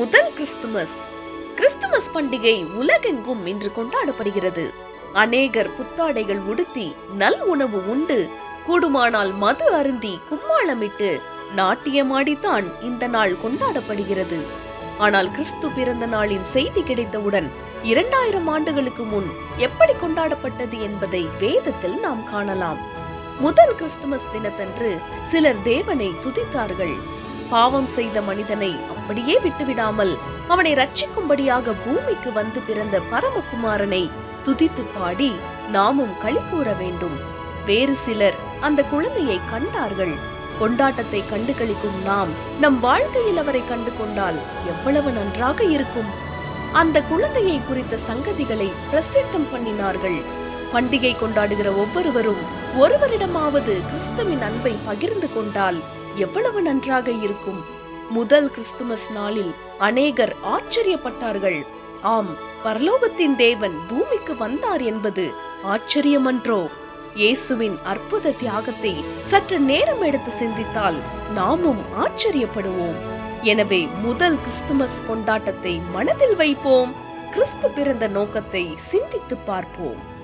முதல் Christmas Christmas பண்டிகை உலகெங்கும் இன்று கொண்டாடப்படுகிறது அநேகர் புத்தாடைகள் உடுத்தி நல் உணவு உண்டு கூடுமானால் மது அருந்தி கும்மாளமிட்டு நாட்டியமாடித்தான் இந்த நாள் கொண்டாடப்படுகிறது ஆனால் கிறிஸ்து பிறந்த நாளின் செய்தி கிடைத்தவுடன் இரண்டாயிரம் ஆண்டுகளுக்கு முன் எப்படி கொண்டாடப்பட்டது என்பதை வேதத்தில் நாம் காணலாம் முதல் கிறிஸ்துமஸ் தினத்தன்று சிலர் தேவனை துதித்தார்கள் பாவம் செய்த மனிதனை அப்படியே விட்டுவிடாமல் அவனை ரட்சிக்கும்படியாக பூமிக்கு வந்து பிறந்த பரமகுமாரனை துதித்து பாடி நாமும் களி கூற வேண்டும் வேறு சிலர் அந்த குழந்தையை கண்டார்கள் கொண்டாட்டத்தை கண்டு களிக்கும் நாம் நம் வாழ்க்கையில் அவரை கண்டு கொண்டால் எவ்வளவு நன்றாக இருக்கும் அந்த குழந்தையை குறித்த சங்கதிகளை பிரசித்தம் பண்ணினார்கள் பண்டிகை கொண்டாடுகிற ஒவ்வொருவரும் ஒருவரிடமாவது கிறிஸ்துவின் அன்பை பகிர்ந்து கொண்டால் எவ்வளவு நன்றாக இருக்கும் முதல் கிறிஸ்துமஸ் நாளில் அநேகர் ஆச்சரியப்பட்டார்கள் ஆம் பரலோகத்தின் தேவன் பூமிக்கு வந்தார் என்பது ஆச்சரியமன்றோ இயேசுவின் அற்புத தியாகத்தை சற்று நேரம் எடுத்து சிந்தித்தால் நாமும் ஆச்சரியப்படுவோம் எனவே முதல் கிறிஸ்துமஸ் கொண்டாட்டத்தை மனதில் வைப்போம் கிறிஸ்து பிறந்த நோக்கத்தை சிந்தித்து பார்ப்போம்